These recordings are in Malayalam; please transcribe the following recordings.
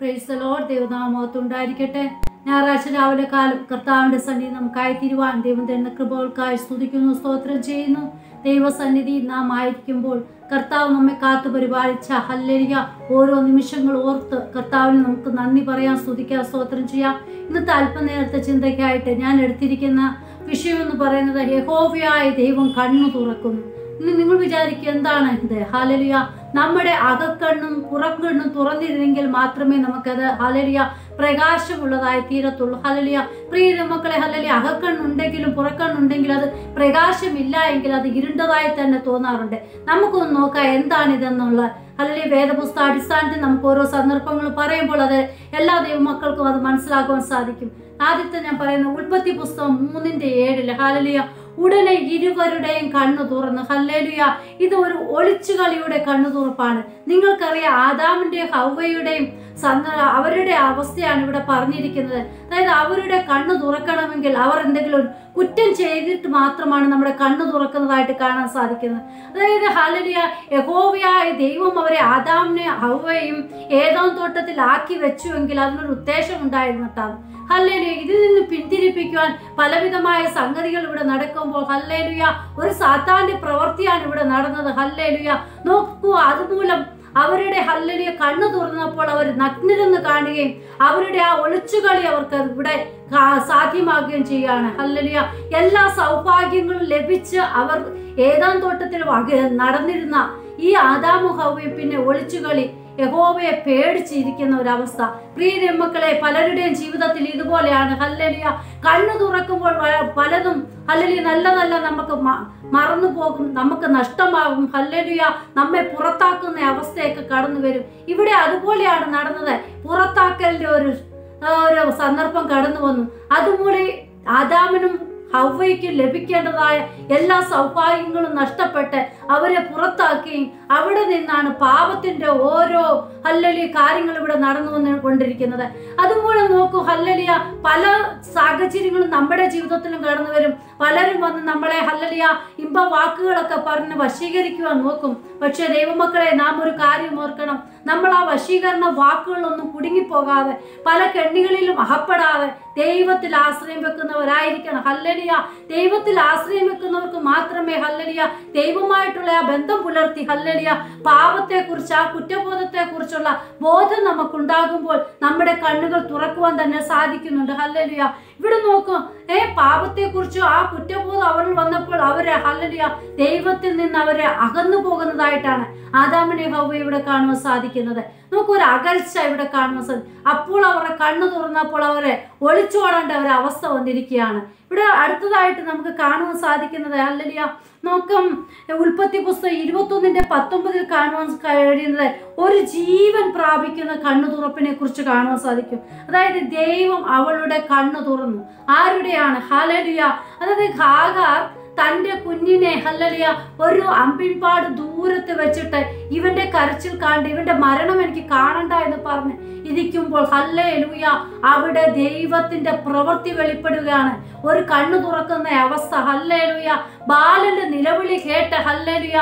പ്രൈസ് ലോഡ് ദൈവനാമത്തുണ്ടായിരിക്കട്ടെ ഞായറാഴ്ച രാവിലെ കാലം കർത്താവിന്റെ സന്നിധി നമുക്കായി തിരുവാൻ ദൈവം തരുന്ന കൃപകൾക്കായി സ്തുതിക്കുന്നു സ്തോത്രം ചെയ്യുന്നു ദൈവസന്നിധി നാം ആയിരിക്കുമ്പോൾ കർത്താവ് നമ്മെ കാത്തു പരിപാലിച്ച ഹല്ലരിക ഓരോ നിമിഷങ്ങൾ ഓർത്ത് കർത്താവിന് നമുക്ക് നന്ദി പറയാൻ സ്തുതിക്കാൻ സ്തോത്രം ചെയ്യാം ഇന്നത്തെ അല്പനേരത്തെ ചിന്തയ്ക്കായിട്ട് ഞാൻ എടുത്തിരിക്കുന്ന വിഷയം എന്ന് പറയുന്നത് യഹോവയായ ദൈവം കണ്ണു തുറക്കുന്നു ഇനി നിങ്ങൾ വിചാരിക്കുക എന്താണ് ഇത് ഹാലലിയ നമ്മുടെ അകക്കണ്ണും പുറക്കണ്ണും തുറന്നിരുന്നെങ്കിൽ മാത്രമേ നമുക്കത് ഹാലലിയ പ്രകാശമുള്ളതായി തീരത്തുള്ളൂ ഹലലിയ പ്രിയ മക്കളെ ഹലലിയ അകക്കണ്ണുണ്ടെങ്കിലും പുറക്കണ്ണുണ്ടെങ്കിലും അത് പ്രകാശമില്ല എങ്കിൽ അത് ഇരുണ്ടതായി തന്നെ തോന്നാറുണ്ട് നമുക്കൊന്ന് നോക്കാം എന്താണിതെന്നുള്ള അല്ലെങ്കിൽ വേദപുസ്തക അടിസ്ഥാനത്തിൽ നമുക്ക് ഓരോ സന്ദർഭങ്ങൾ പറയുമ്പോൾ അത് എല്ലാ ദൈവമക്കൾക്കും അത് മനസ്സിലാക്കുവാൻ സാധിക്കും ആദ്യത്തെ ഞാൻ പറയുന്ന ഉൽപ്പത്തി പുസ്തകം മൂന്നിന്റെ ഏഴില് ഹാലലിയ ഉടനെ ഇരുവരുടെയും കണ്ണു തുറന്നു ഹല്ലേലുയ ഇത് ഒരു ഒളിച്ചുകളിയുടെ കണ്ണു തുറപ്പാണ് നിങ്ങൾക്കറിയാം ആദാമിന്റെയും ഹൗവയുടെയും സന്ദ അവരുടെ അവസ്ഥയാണ് ഇവിടെ പറഞ്ഞിരിക്കുന്നത് അതായത് അവരുടെ കണ്ണു തുറക്കണമെങ്കിൽ അവർ എന്തെങ്കിലും ഒരു കുറ്റം ചെയ്തിട്ട് മാത്രമാണ് നമ്മുടെ കണ്ണു തുറക്കുന്നതായിട്ട് കാണാൻ സാധിക്കുന്നത് അതായത് ഹലലിയ യഹോവയായ ദൈവം അവരെ ആദാമിനെ ഹൗവയും ഏതാം തോട്ടത്തിലാക്കി വെച്ചുവെങ്കിൽ അതിനൊരു ഉദ്ദേശം ഉണ്ടായിരുന്നിട്ടാണ് ഹല്ലേലുയ ഇതിൽ നിന്ന് പിന്തിരിപ്പിക്കുവാൻ പലവിധമായ സംഗതികൾ ഇവിടെ നടക്കുമ്പോൾ ഹല്ലേലുയ ഒരു സാത്താന്റെ പ്രവൃത്തിയാണ് ഇവിടെ നടന്നത് ഹല്ലേലുയ നോക്കൂ അതുമൂലം അവരുടെ ഹല്ലലിയ കണ്ണു തുറന്നപ്പോൾ അവർ നഗ്നരെന്ന് കാണുകയും അവരുടെ ആ ഒളിച്ചുകളി അവർക്ക് ഇവിടെ കാ- സാധ്യമാകുകയും ചെയ്യുകയാണ് ഹല്ലലിയ എല്ലാ സൗഭാഗ്യങ്ങളും ലഭിച്ച് അവർ ഏതാം തോട്ടത്തിൽ വക- നടന്നിരുന്ന ഈ ആദാമു ഹൗവയും പിന്നെ ഒളിച്ചുകളി യഹോവയെ പേടിച്ചിരിക്കുന്ന ഒരവസ്ഥ പ്രിയ മക്കളെ പലരുടെയും ജീവിതത്തിൽ ഇതുപോലെയാണ് ഹല്ലലിയ കണ്ണു തുറക്കുമ്പോൾ വ- പലതും ഹല്ലലിയ നല്ല നല്ല നമുക്ക് മ- മറന്നു പോകും നമുക്ക് നഷ്ടമാകും ഹല്ലലിയ നമ്മെ പുറത്താക്കുന്ന അവസ്ഥയൊക്കെ കടന്നു വരും ഇവിടെ അതുപോലെയാണ് നടന്നത് പുറത്താക്കലിന്റെ ഒരു ആ, ഒരു സന്ദർഭം കടന്നു വന്നു അതുമൂലം ആദാമിനും ഹവയ്ക്ക് ലഭിക്കേണ്ടതായ എല്ലാ സൗഭാഗ്യങ്ങളും നഷ്ടപ്പെട്ട് അവരെ പുറത്താക്കുകയും അവിടെ നിന്നാണ് പാപത്തിന്റെ ഓരോ ഹല്ലലിയ കാര്യങ്ങൾ ഇവിടെ നടന്നു വന്നുകൊണ്ടിരിക്കുന്നത് അതുമൂലം നോക്കൂ ഹല്ലലിയ പല സാഹചര്യങ്ങളും നമ്മുടെ ജീവിതത്തിലും കടന്നു വരും പലരും വന്ന് നമ്മളെ ഹല്ലലിയ ഇമ്പ വാക്കുകളൊക്കെ പറഞ്ഞ് വശീകരിക്കുവാൻ നോക്കും പക്ഷെ ദൈവമക്കളെ നാം ഒരു കാര്യം ഓർക്കണം നമ്മൾ ആ വശീകരണ വാക്കുകളൊന്നും കുടുങ്ങിപ്പോകാതെ പല കെണികളിലും അകപ്പെടാതെ ദൈവത്തിൽ ആശ്രയം വെക്കുന്നവരായിരിക്കണം ഹല്ലലിയ ദൈവത്തിൽ ആശ്രയം വെക്കുന്നവർക്ക് മാത്രമേ ഹല്ലലിയ ദൈവമായിട്ടുള്ള ആ ബന്ധം പുലർത്തി ഹല്ലലിയ പാപത്തെക്കുറിച്ച് ആ കുറ്റബോധത്തെക്കുറിച്ചുള്ള ബോധം നമുക്കുണ്ടാകുമ്പോൾ നമ്മുടെ കണ്ണുകൾ തുറക്കുവാൻ തന്നെ സാധിക്കുന്നുണ്ട് ഹല്ലലിയ ഇവിടെ നോക്കൂ ഏ പാപത്തെക്കുറിച്ചോ ആ കുറ്റബോധം അവരിൽ വന്നപ്പോൾ അവരെ ഹല്ലലിയ ദൈവത്തിൽ നിന്ന് അവരെ അകന്നു പോകുന്നതായിട്ടാണ് ആദാമിനെ ഹൗവ ഇവിടെ കാണുവാൻ സാധിക്കുന്നത് നമുക്ക് ഒരു അകൽച്ച ഇവിടെ കാണുവാൻ സാധിക്കും അപ്പോൾ അവരുടെ കണ്ണു തുറന്നപ്പോൾ അവരെ ഒളിച്ചോടേണ്ട ഒരു അവസ്ഥ വന്നിരിക്കുകയാണ് ഇവിടെ അടുത്തതായിട്ട് നമുക്ക് കാണുവാൻ സാധിക്കുന്നത് ഹല്ലലിയ നോക്കാം ഉൽപ്പത്തി പുസ്തകം ഇരുപത്തൊന്നിന്റെ പത്തൊമ്പതിൽ കാണുവാൻ കഴിയുന്നത് ഒരു ജീവൻ പ്രാപിക്കുന്ന കണ്ണു തുറപ്പിനെ കുറിച്ച് കാണുവാൻ സാധിക്കും അതായത് ദൈവം അവളുടെ കണ്ണു തുറന്നു ആരുടെയാണ് ഹലലിയ അതായത് ഹാഗാർ തന്റെ കുഞ്ഞിനെ ഹല്ലലിയ ഒരു അമ്പിൻപാട് ദൂരത്ത് വെച്ചിട്ട് ഇവന്റെ കരച്ചിൽ കണ്ട് ഇവന്റെ മരണം എനിക്ക് കാണണ്ട എന്ന് പറഞ്ഞ് ഇരിക്കുമ്പോൾ ഹല്ലേലൂയ അവിടെ ദൈവത്തിന്റെ പ്രവൃത്തി വെളിപ്പെടുകയാണ് ഒരു കണ്ണു തുറക്കുന്ന അവസ്ഥ ഹല്ലേലൂയ ബാലന്റെ നിലവിളി കേട്ട് ഹല്ലലിയ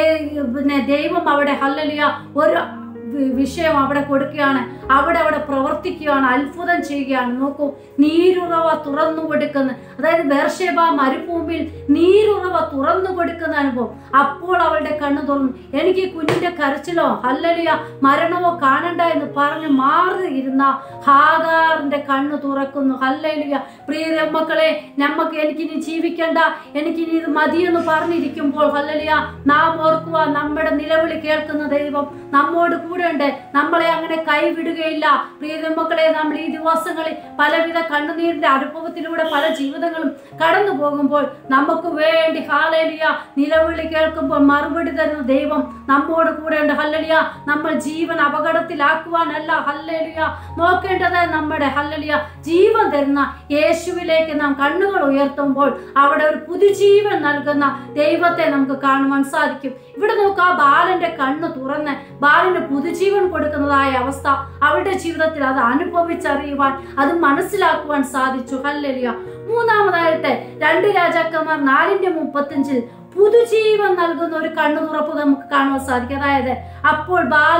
പിന്നെ ദൈവം അവിടെ ഹല്ലലിയ ഒരു വി- വിഷയം അവിടെ കൊടുക്കുകയാണ് അവിടെ അവിടെ പ്രവർത്തിക്കുകയാണ് അത്ഭുതം ചെയ്യുകയാണ് നോക്കൂ നീരുറവ തുറന്നു കൊടുക്കുന്ന അതായത് ബേർഷേബ മരുഭൂമിയിൽ നീരുറവ തുറന്നു കൊടുക്കുന്ന അനുഭവം അപ്പോൾ അവളുടെ കണ്ണു തുറന്നു എനിക്ക് ഈ കുഞ്ഞിന്റെ കരച്ചിലോ ഹല്ലലിയ മരണമോ കാണണ്ട എന്ന് പറഞ്ഞ് മാറി ഇരുന്ന ഹാഗാറിന്റെ കണ്ണു തുറക്കുന്നു ഹല്ലലിയ പ്രിയ മക്കളെ നമുക്ക് എനിക്കിനി ജീവിക്കണ്ട എനിക്കിനി ഇത് മതിയെന്ന് പറഞ്ഞിരിക്കുമ്പോൾ ഹല്ലലിയ നാം ഓർക്കുക നമ്മുടെ നിലവിളി കേൾക്കുന്ന ദൈവം നമ്മോട് കൂടെ ഉണ്ട് നമ്മളെ അങ്ങനെ കൈവിടുകയില്ല പ്രിയ മക്കളെ നമ്മൾ ഈ ദിവസങ്ങളിൽ പലവിധ കണ്ണുനീരിന്റെ അനുഭവത്തിലൂടെ പല ജീവിതങ്ങളും കടന്നു പോകുമ്പോൾ നമുക്ക് വേണ്ടി ഹാലേലിയ നിലവിളി കേൾക്കുമ്പോൾ മറുപടി തരുന്ന ദൈവം നമ്മോട് കൂടെ ഉണ്ട് ഹല്ലലിയ നമ്മൾ ജീവൻ അപകടത്തിലാക്കുവാനല്ല ഹല്ലലിയ നോക്കേണ്ടത് നമ്മുടെ ഹല്ലലിയ ജീവൻ തരുന്ന യേശുവിലേക്ക് നാം കണ്ണുകൾ ഉയർത്തുമ്പോൾ അവിടെ ഒരു പുതുജീവൻ നൽകുന്ന ദൈവത്തെ നമുക്ക് കാണുവാൻ സാധിക്കും ഇവിടെ നോക്കുക ആ ബാലന്റെ കണ്ണ് തുറന്ന് ബാലന് പുതുജീവൻ കൊടുക്കുന്നതായ അവസ്ഥ അവരുടെ ജീവിതത്തിൽ അത് അനുഭവിച്ചറിയുവാൻ അത് മനസ്സിലാക്കുവാൻ സാധിച്ചു ഹല്ലലിയ മൂന്നാമതായിട്ട് രണ്ട് രാജാക്കന്മാർ നാലിന്റെ മുപ്പത്തഞ്ചിൽ പുതുജീവൻ നൽകുന്ന ഒരു കണ്ണു തുറപ്പ് നമുക്ക് കാണുവാൻ സാധിക്കും അതായത് അപ്പോൾ ബാലൻ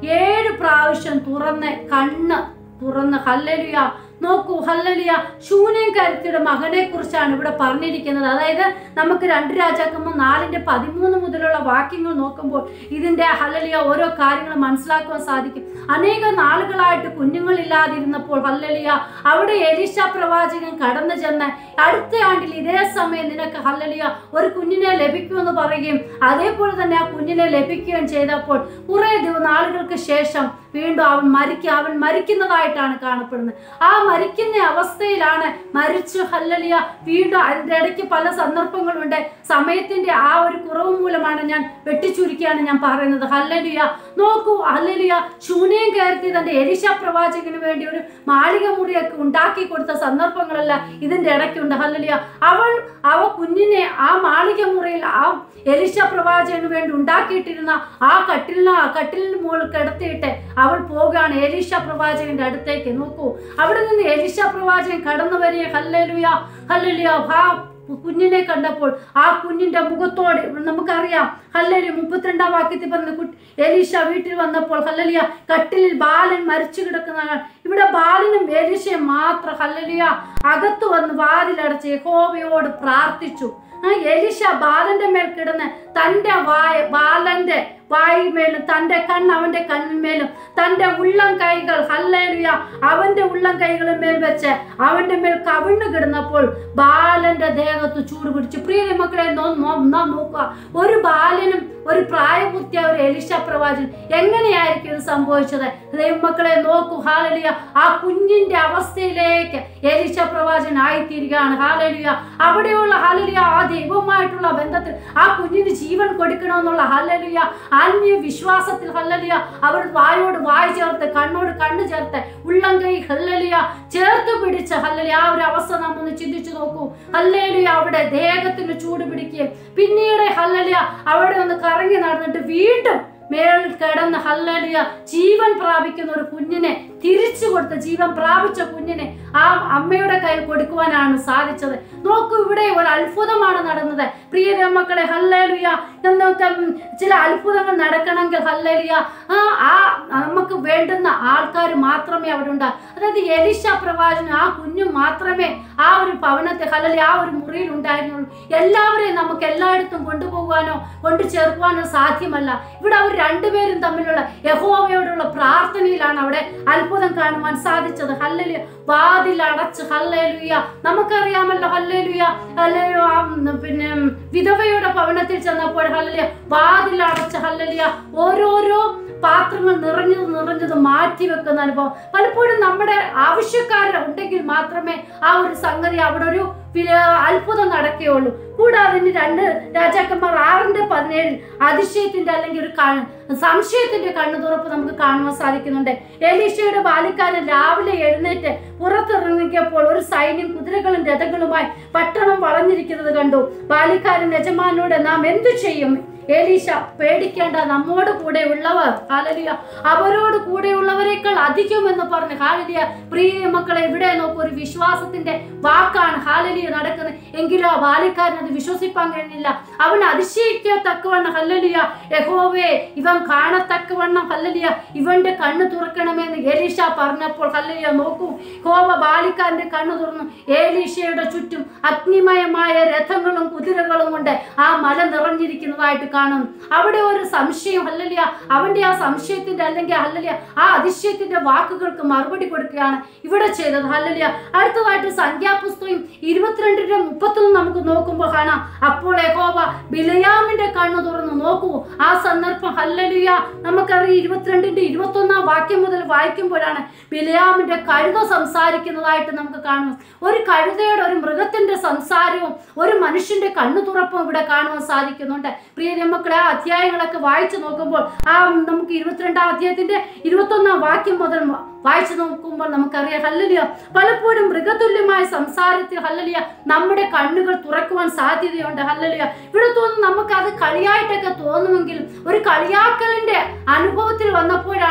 ഏഴ് പ്രാവശ്യം തുറന്ന് കണ്ണ് തുറന്ന് ഹല്ലലിയ നോക്കൂ ഹല്ലലിയ ശൂന്യം കരുത്തിയുടെ മകനെ കുറിച്ചാണ് ഇവിടെ പറഞ്ഞിരിക്കുന്നത് അതായത് നമുക്ക് രണ്ട് രാജാക്കന്മാർ നാലിന്റെ പതിമൂന്ന് മുതലുള്ള വാക്യങ്ങൾ നോക്കുമ്പോൾ ഇതിന്റെ ഹല്ലലിയ ഓരോ കാര്യങ്ങൾ മനസ്സിലാക്കുവാൻ സാധിക്കും അനേക നാളുകളായിട്ട് കുഞ്ഞുങ്ങളില്ലാതിരുന്നപ്പോൾ ഹല്ലലിയ അവിടെ എലിശ പ്രവാചകൻ കടന്നു ചെന്ന് അടുത്ത ആണ്ടിൽ ഇതേ സമയം നിനക്ക് ഹല്ലലിയ ഒരു കുഞ്ഞിനെ ലഭിക്കുമെന്ന് പറയുകയും അതേപോലെ തന്നെ ആ കുഞ്ഞിനെ ലഭിക്കുകയും ചെയ്തപ്പോൾ കുറെ ദിവ നാളുകൾക്ക് ശേഷം വീണ്ടും അവൻ മരിക്കുക അവൻ മരിക്കുന്നതായിട്ടാണ് കാണപ്പെടുന്നത് ആ മരിക്കുന്ന അവസ്ഥയിലാണ് മരിച്ചു ഹല്ലലിയ വീണ്ടും അതിന്റെ ഇടയ്ക്ക് പല സന്ദർഭങ്ങളുണ്ട് സമയത്തിന്റെ ആ ഒരു കുറവ് മൂലമാണ് ഞാൻ വെട്ടിച്ചുരുക്കിയാണ് ഞാൻ പറയുന്നത് ഹല്ലലിയ നോക്കൂ ഹല്ലലിയ ശൂന്യം കയർത്തി തന്റെ എലിശ പ്രവാചകന് വേണ്ടി ഒരു മാളിക മുറിയൊക്കെ ഉണ്ടാക്കി കൊടുത്ത സന്ദർഭങ്ങളെല്ലാം ഇതിന്റെ ഇടയ്ക്കുണ്ട് ഹല്ലലിയ അവൾ അവ കുഞ്ഞിനെ ആ മാളിക മുറിയിൽ ആ എലിശ പ്രവാചകന് വേണ്ടി ഉണ്ടാക്കിയിട്ടിരുന്ന ആ കട്ടിലിന് ആ കട്ടിലിന് മുകളിൽ കിടത്തിയിട്ട് അവൾ പോകുകയാണ് എലിശ പ്രവാചകന്റെ അടുത്തേക്ക് നോക്കൂ അവിടെ നിന്ന് എലിശ പ്രവാചകൻ കടന്നു വരിക ഹല്ലലുയ ഹല്ലലുയ ആ കുഞ്ഞിനെ കണ്ടപ്പോൾ ആ കുഞ്ഞിന്റെ മുഖത്തോട് നമുക്കറിയാം ഹല്ലലി മുപ്പത്തിരണ്ടാം വാക്യത്തിൽ പറഞ്ഞ കുട്ടി എലീഷ വീട്ടിൽ വന്നപ്പോൾ ഹല്ലലിയ കട്ടിലിൽ ബാലൻ മരിച്ചു കിടക്കുന്നതാണ് ഇവിടെ ബാലനും എലീശയും മാത്രം ഹല്ലലിയ അകത്തു വന്ന് വാതിലടച്ച് യഹോവയോട് പ്രാർത്ഥിച്ചു ആ എലിശ ബാലന്റെ മേൽ കിടന്ന് തന്റെ വായ ബാലന്റെ വായുമേലും തന്റെ കണ്ണ് അവന്റെ കണ്ണിന്മേലും തന്റെ ഉള്ളം കൈകൾ ഹല്ലേലുയ അവന്റെ ഉള്ളം കൈകളും മേൽ വെച്ച് അവന്റെ മേൽ കവിണ്ണു കിടന്നപ്പോൾ ബാലന്റെ ദേഹത്ത് ചൂട് പിടിച്ചു പ്രിയ മക്കളെ നോ- നോ- നാം നോക്കുക ഒരു ബാലനും ഒരു പ്രായപൂർത്തിയായ ഒരു എലിശ പ്രവാചകൻ എങ്ങനെയായിരിക്കും ഇത് സംഭവിച്ചത് ദൈവമക്കളെ നോക്കൂ ഹാലലിയ ആ കുഞ്ഞിന്റെ അവസ്ഥയിലേക്ക് എലിശ പ്രവാചകൻ ആയിത്തീരുകയാണ് ഹാലലിയ അവിടെയുള്ള ഹാലലിയ ആ ദൈവവുമായിട്ടുള്ള ബന്ധത്തിൽ ആ കുഞ്ഞിന് ജീവൻ കൊടുക്കണമെന്നുള്ള ഹല്ലലിയ ആത്മീയ വിശ്വാസത്തിൽ ഹല്ലലിയ അവർ വായോട് വായ ചേർത്ത് കണ്ണോട് കണ്ണ് ചേർത്ത് ഉള്ളം കൈ ഹല്ലലിയ ചേർത്ത് പിടിച്ച ഹല്ലലിയ ആ ഒരു അവസ്ഥ നാം ഒന്ന് ചിന്തിച്ചു നോക്കൂ ഹല്ലലിയ അവിടെ ദേഹത്തിന് ചൂട് പിടിക്കുകയും പിന്നീട് ഹല്ലലിയ അവിടെ ഒന്ന് കറങ്ങി നടന്നിട്ട് വീണ്ടും മേളിൽ കിടന്ന് ഹല്ലലിയ ജീവൻ പ്രാപിക്കുന്ന ഒരു കുഞ്ഞിനെ തിരിച്ചു കൊടുത്ത ജീവൻ പ്രാപിച്ച കുഞ്ഞിനെ ആ അമ്മയുടെ കയ്യിൽ കൊടുക്കുവാനാണ് സാധിച്ചത് നോക്കൂ ഇവിടെ ഒരു അത്ഭുതമാണ് നടന്നത് പ്രിയ മക്കളെ ഹല്ലേലുയ എന്നൊക്കെ ഉം, ചില അത്ഭുതങ്ങൾ നടക്കണമെങ്കിൽ ഹല്ലേലുയ ആ ആ നമുക്ക് വേണ്ടുന്ന ആൾക്കാർ മാത്രമേ അവിടെ ഉണ്ടാകും അതായത് എലിശ പ്രവാചകൻ ആ കുഞ്ഞു മാത്രമേ ആ ഒരു ഭവനത്തെ ഹല്ലലി ആ ഒരു മുറിയിൽ ഉണ്ടായിരുന്നുള്ളൂ എല്ലാവരെയും നമുക്ക് എല്ലായിടത്തും കൊണ്ടുപോകാനോ കൊണ്ടു ചേർക്കുവാനോ സാധ്യമല്ല ഇവിടെ അവർ രണ്ടുപേരും തമ്മിലുള്ള യഹോവയോടുള്ള പ്രാർത്ഥനയിലാണ് അവിടെ അത്ഭുതം കാണുവാൻ സാധിച്ചത് ഹല്ലലിയ വാതിൽ അടച്ച് ഹല്ലേലുയ നമുക്കറിയാമല്ലോ ഹല്ലേലുയ ഹല്ലേലു ആ, ഉം, പിന്നെ ഉം, വിധവയുടെ ഭവനത്തിൽ ചെന്നപ്പോൾ ഹല്ലലിയ വാതിൽ അടച്ച് ഹല്ലലിയ ഓരോരോ പാത്രങ്ങൾ നിറഞ്ഞത് നിറഞ്ഞത് മാറ്റി വെക്കുന്ന അനുഭവം പലപ്പോഴും നമ്മുടെ ആവശ്യക്കാർ ഉണ്ടെങ്കിൽ മാത്രമേ ആ ഒരു സംഗതി അവിടെ ഒരു വില- അത്ഭുതം നടക്കുകയുള്ളൂ കൂടാതെ ഇനി രണ്ട് രാജാക്കന്മാർ ആറിന്റെ പതിനേഴിൽ അതിശയത്തിന്റെ അല്ലെങ്കിൽ ഒരു ക- സംശയത്തിന്റെ കണ്ണു തുറപ്പ് നമുക്ക് കാണുവാൻ സാധിക്കുന്നുണ്ട് എലീശയുടെ ബാലിക്കാരൻ രാവിലെ എഴുന്നേറ്റ് പുറത്തിറങ്ങിയപ്പോൾ ഒരു സൈന്യം കുതിരകളും രഥങ്ങളുമായി പട്ടണം വളഞ്ഞിരിക്കുന്നത് കണ്ടു ബാലിക്കാരൻ യജമാനോട് നാം എന്തു ചെയ്യും എലീശ പേടിക്കേണ്ട നമ്മോട് കൂടെ ഉള്ളവർ ഹാലലിയ അവരോട് കൂടെ ഉള്ളവരെക്കാൾ അധികം എന്ന് പറഞ്ഞ് ഹാലലിയ പ്രിയ മക്കളെ ഇവിടെ നോക്കൂ ഒരു വിശ്വാസത്തിന്റെ വാക്കാണ് ഹാലലിയ നടക്കുന്നത് എങ്കിലും ആ ബാലിക്കാരൻ അത് വിശ്വസിപ്പാൻ കഴിഞ്ഞില്ല അവൻ അതിശയിക്കത്തക്കവണ്ണം ഹല്ലലിയ യഹോവേ ഇവൻ കാണത്തക്കവണ്ണം ഹല്ലലിയ ഇവന്റെ കണ്ണ് തുറക്കണമെന്ന് എലീശ പറഞ്ഞപ്പോൾ ഹല്ലലിയ നോക്കൂ ഹോവ ബാലിക്കാരന്റെ കണ്ണ് തുറന്നു ഏലീശയുടെ ചുറ്റും അഗ്നിമയമായ രഥങ്ങളും കുതിരകളും കൊണ്ട് ആ മല നിറഞ്ഞിരിക്കുന്നതായിട്ട് കാണും അവിടെ ഒരു സംശയം ഹല്ലലിയ അവന്റെ ആ സംശയത്തിന്റെ അല്ലെങ്കിൽ ഹല്ലലിയ ആ അതിശയത്തിന്റെ വാക്കുകൾക്ക് മറുപടി കൊടുക്കുകയാണ് ഇവിടെ ചെയ്തത് ഹല്ലലിയ അടുത്തതായിട്ട് സംഖ്യാപുസ്തകം ഇരുപത്തിരണ്ടിന്റെ മുപ്പത്തൊന്ന് നമുക്ക് നോക്കുമ്പോൾ കാണാം അപ്പോൾ യഹോവ ബിലയാമിന്റെ കണ്ണു തുറന്നു നോക്കൂ ആ സന്ദർഭം ഹല്ലലിയ നമുക്കറിയാം ഇരുപത്തിരണ്ടിന്റെ ഇരുപത്തൊന്നാം വാക്യം മുതൽ വായിക്കുമ്പോഴാണ് ബിലയാമിന്റെ കഴുത സംസാരിക്കുന്നതായിട്ട് നമുക്ക് കാണും ഒരു കഴുതയുടെ ഒരു മൃഗത്തിന്റെ സംസാരവും ഒരു മനുഷ്യന്റെ കണ്ണു തുറപ്പും ഇവിടെ കാണുവാൻ സാധിക്കുന്നുണ്ട് പ്രിയ മക്കളെ ആ അധ്യായങ്ങളൊക്കെ വായിച്ചു നോക്കുമ്പോൾ ആ നമുക്ക് ഇരുപത്തിരണ്ടാം അധ്യായത്തിന്റെ ഇരുപത്തൊന്നാം വാക്യം മുതൽ വ- വായിച്ചു നോക്കുമ്പോൾ നമുക്കറിയാം ഹല്ലലിയ പലപ്പോഴും മൃഗതുല്യമായ സംസാരത്തിൽ ഹല്ലലിയ നമ്മുടെ കണ്ണുകൾ തുറക്കുവാൻ സാധ്യതയുണ്ട് ഹല്ലലിയ ഇവിടെ തോന്നുന്നു നമുക്ക് അത് കളിയായിട്ടൊക്കെ തോന്നുമെങ്കിലും ഒരു കളിയാക്കലിന്റെ അനുഭവത്തിൽ വന്നപ്പോഴാണ്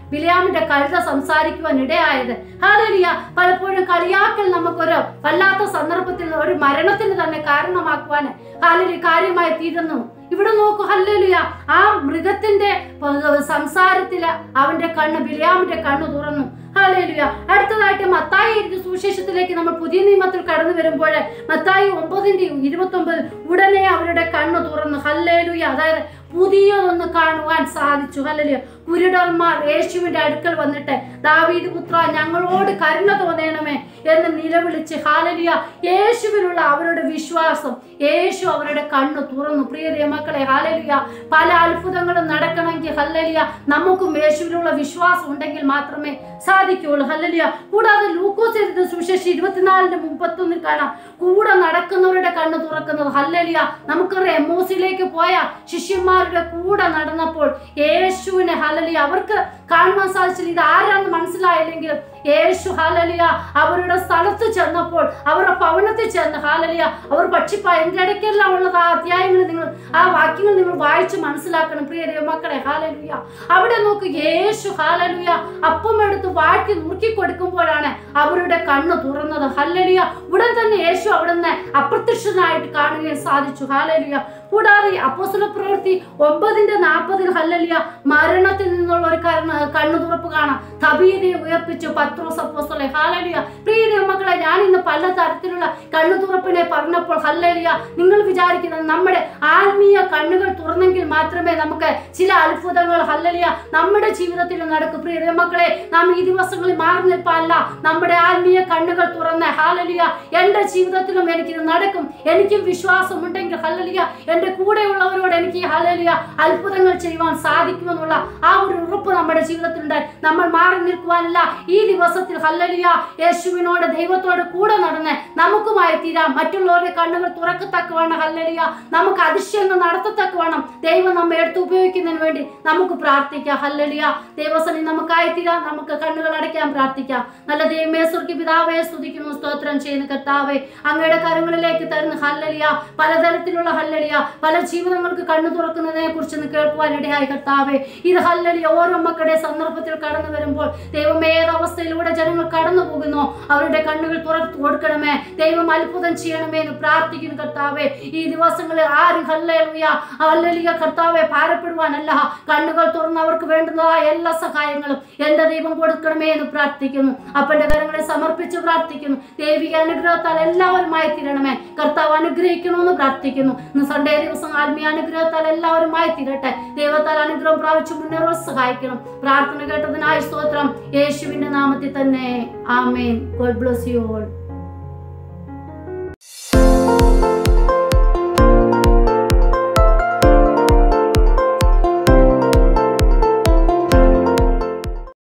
ബിലിയാമിന്റെ കഴുത സംസാരിക്കുവാൻ ഇടയായത് ഹാലലിയ പലപ്പോഴും കളിയാക്കൽ നമുക്കൊരു വല്ലാത്ത സന്ദർഭത്തിൽ ഒരു മരണത്തിന് തന്നെ കാരണമാക്കുവാൻ ഹാലലി കാര്യമായി തീരുന്നു ഇവിടെ നോക്കൂ ഹല്ലേലൂയ ആ മൃഗത്തിന്റെ പ- സംസാരത്തില് അവന്റെ കണ്ണ് ബിലിയാമിന്റെ കണ്ണ് തുറന്നു ഹല്ലേലൂയ അടുത്തതായിട്ട് മത്തായി എഴുതിയ സുവിശേഷത്തിലേക്ക് നമ്മൾ പുതിയ നിയമത്തിൽ കടന്നു വരുമ്പോൾ മത്തായി ഒമ്പതിന്റെയും ഇരുപത്തി ഒമ്പത് ഉടനെ അവരുടെ കണ്ണ് തുറന്നു ഹല്ലേലൂയ അതായത് പുതിയതൊന്ന് കാണുവാൻ സാധിച്ചു ഹല്ലേലൂയ കുരുടന്മാർ യേശുവിന്റെ അടുക്കൽ വന്നിട്ട് ദാവീദ് പുത്ര ഞങ്ങളോട് കരുണ തോന്നണമേ എന്ന് നിലവിളിച്ച് ഹാലലിയ യേശുവിലുള്ള അവരുടെ വിശ്വാസം യേശു അവരുടെ കണ്ണ് തുറന്നു പ്രിയ മക്കളെ ഹാലലിയ പല അത്ഭുതങ്ങളും നടക്കണമെങ്കിൽ ഹല്ലലിയ നമുക്കും യേശുവിലുള്ള വിശ്വാസം ഉണ്ടെങ്കിൽ മാത്രമേ സാധിക്കുകയുള്ളൂ ഹല്ലലിയ കൂടാതെ ലൂക്കോസ് എഴുതുന്ന സുവിശേഷം ഇരുപത്തിനാലിന്റെ മുപ്പത്തൊന്നിൽ കാണാം കൂടെ നടക്കുന്നവരുടെ കണ്ണ് തുറക്കുന്നത് ഹല്ലലിയ നമുക്കറിയാം എമ്മോസിലേക്ക് പോയ ശിഷ്യന്മാരുടെ കൂടെ നടന്നപ്പോൾ യേശുവിനെ ഹലലിയ അവർക്ക് കാണുവാൻ സാധിച്ചില്ല ഇത് ആരാണെന്ന് മനസ്സിലായില്ലെങ്കിലും യേശു ഹാലലിയ അവരുടെ സ്ഥലത്ത് ചെന്നപ്പോൾ അവരുടെ ഭവനത്തിൽ ചെന്ന് ഹാലലിയ അവർ പക്ഷിപ്പ എൻ്റെ ഇടയ്ക്കെല്ലാം ഉള്ളത് ആ അധ്യായങ്ങൾ നിങ്ങൾ ആ വാക്യങ്ങൾ നിങ്ങൾ വായിച്ച് മനസ്സിലാക്കണം പ്രിയ മക്കളെ ഹാലലുയ അവിടെ നോക്ക് യേശു ഹാലലുയ അപ്പം എടുത്ത് വാട്ടി നുറുക്കി കൊടുക്കുമ്പോഴാണ് അവരുടെ കണ്ണ് തുറന്നത് ഹല്ലലിയ ഉടൻ തന്നെ യേശു അവിടുന്ന് അപ്രത്യക്ഷനായിട്ട് കാണുകയും സാധിച്ചു ഹാലലിയ കൂടാതെ അപ്പോസ്തല പ്രവൃത്തി ഒമ്പതിന്റെ നാൽപ്പതിൽ ഹല്ലലിയ മരണത്തിൽ നിന്നുള്ള ഒരു കണ്ണ് കണ്ണു തുറപ്പ് കാണാം തബീനെ ഉയർപ്പിച്ചു പത്രോസ് അപ്പോസ്തലെ ഹാലലിയ പ്രിയ മക്കളെ ഞാൻ ഇന്ന് പല തരത്തിലുള്ള കണ്ണു തുറപ്പിനെ പറഞ്ഞപ്പോൾ ഹല്ലലിയ നിങ്ങൾ വിചാരിക്കുന്നത് നമ്മുടെ ആത്മീയ കണ്ണുകൾ തുറന്നെങ്കിൽ മാത്രമേ നമുക്ക് ചില അത്ഭുതങ്ങൾ ഹല്ലലിയ നമ്മുടെ ജീവിതത്തിൽ നടക്കും പ്രിയ മക്കളെ നാം ഈ ദിവസങ്ങളിൽ മാറി നിൽപ്പല്ല നമ്മുടെ ആത്മീയ കണ്ണുകൾ തുറന്ന് ഹാലലിയ എന്റെ ജീവിതത്തിലും എനിക്കിത് നടക്കും എനിക്കും വിശ്വാസമുണ്ടെങ്കിൽ ഹല്ലലിയ എന്റെ കൂടെയുള്ളവരോട് എനിക്ക് ഹല്ലലിയ അത്ഭുതങ്ങൾ ചെയ്യുവാൻ സാധിക്കുമെന്നുള്ള ആ ഒരു ഉറപ്പ് നമ്മുടെ ജീവിതത്തിലുണ്ട് നമ്മൾ മാറി നിൽക്കുവാനല്ല ഈ ദിവസത്തിൽ ഹല്ലലിയ യേശുവിനോട് ദൈവത്തോട് കൂടെ നടന്ന് നമുക്കുമായി തീരാം മറ്റുള്ളവരുടെ കണ്ണുകൾ തുറക്കത്തക്കവണ്ണം ഹല്ലലിയ നമുക്ക് അതിശയങ്ങൾ നടത്തത്തക്കവണ്ണം ദൈവം നമ്മെ എടുത്ത് ഉപയോഗിക്കുന്നതിന് വേണ്ടി നമുക്ക് പ്രാർത്ഥിക്കാം ഹല്ലലിയ ദൈവസനി നമുക്കായി തീരാം നമുക്ക് കണ്ണുകൾ അടയ്ക്കാൻ പ്രാർത്ഥിക്കാം നല്ല ദൈവമേ സ്വർഗി പിതാവേ സ്തുതിക്കുന്നു സ്തോത്രം ചെയ്യുന്ന കർത്താവേ അങ്ങയുടെ കരങ്ങളിലേക്ക് തരുന്ന ഹല്ലലിയ പലതരത്തിലുള്ള ഹല്ലലിയ പല ജീവിതങ്ങൾക്ക് കണ്ണു തുറക്കുന്നതിനെ കുറിച്ച് ഒന്ന് കേൾക്കുവാൻ ഇടയായി കർത്താവേ ഇത് ഹല്ലലിയ ഓരോ മക്കളുടെ സന്ദർഭത്തിൽ കടന്നു വരുമ്പോൾ ദൈവം ഏത് അവസ്ഥയിലൂടെ ജനങ്ങൾ കടന്നു പോകുന്നു അവരുടെ കണ്ണുകൾ തുറന്നു കൊടുക്കണമേ ദൈവം അത്ഭുതം ചെയ്യണമേ എന്ന് പ്രാർത്ഥിക്കുന്നു കർത്താവേ ഈ ദിവസങ്ങളിൽ ആരും ഹല്ലലിയ ഹല്ലലിയ കർത്താവെ ഭാരപ്പെടുവാനല്ല കണ്ണുകൾ തുറന്ന് അവർക്ക് വേണ്ടുന്നതായ എല്ലാ സഹായങ്ങളും എന്റെ ദൈവം കൊടുക്കണമേ എന്ന് പ്രാർത്ഥിക്കുന്നു അപ്പന്റെ കരങ്ങളെ സമർപ്പിച്ച് പ്രാർത്ഥിക്കുന്നു ദൈവിക അനുഗ്രഹത്താൽ എല്ലാവരുമായി തീരണമേ കർത്താവ് അനുഗ്രഹിക്കണമെന്ന് പ്രാർത്ഥിക്കുന്നു ഇന്ന് സൺഡേ ദിവസം ആത്മീയ അനുഗ്രഹത്താൽ എല്ലാവരുമായി തീരട്ടെ ദൈവത്താൽ അനുഗ്രഹം പ്രാപിച്ചു മുന്നേറുവാൻ സഹായിക്കണം പ്രാർത്ഥന കേട്ടതിനായി സ്തോത്രം യേശുവിന്റെ നാമത്തിൽ തന്നെ ആമേൻ ഗോഡ് ബ്ലസ് യു ഓൾ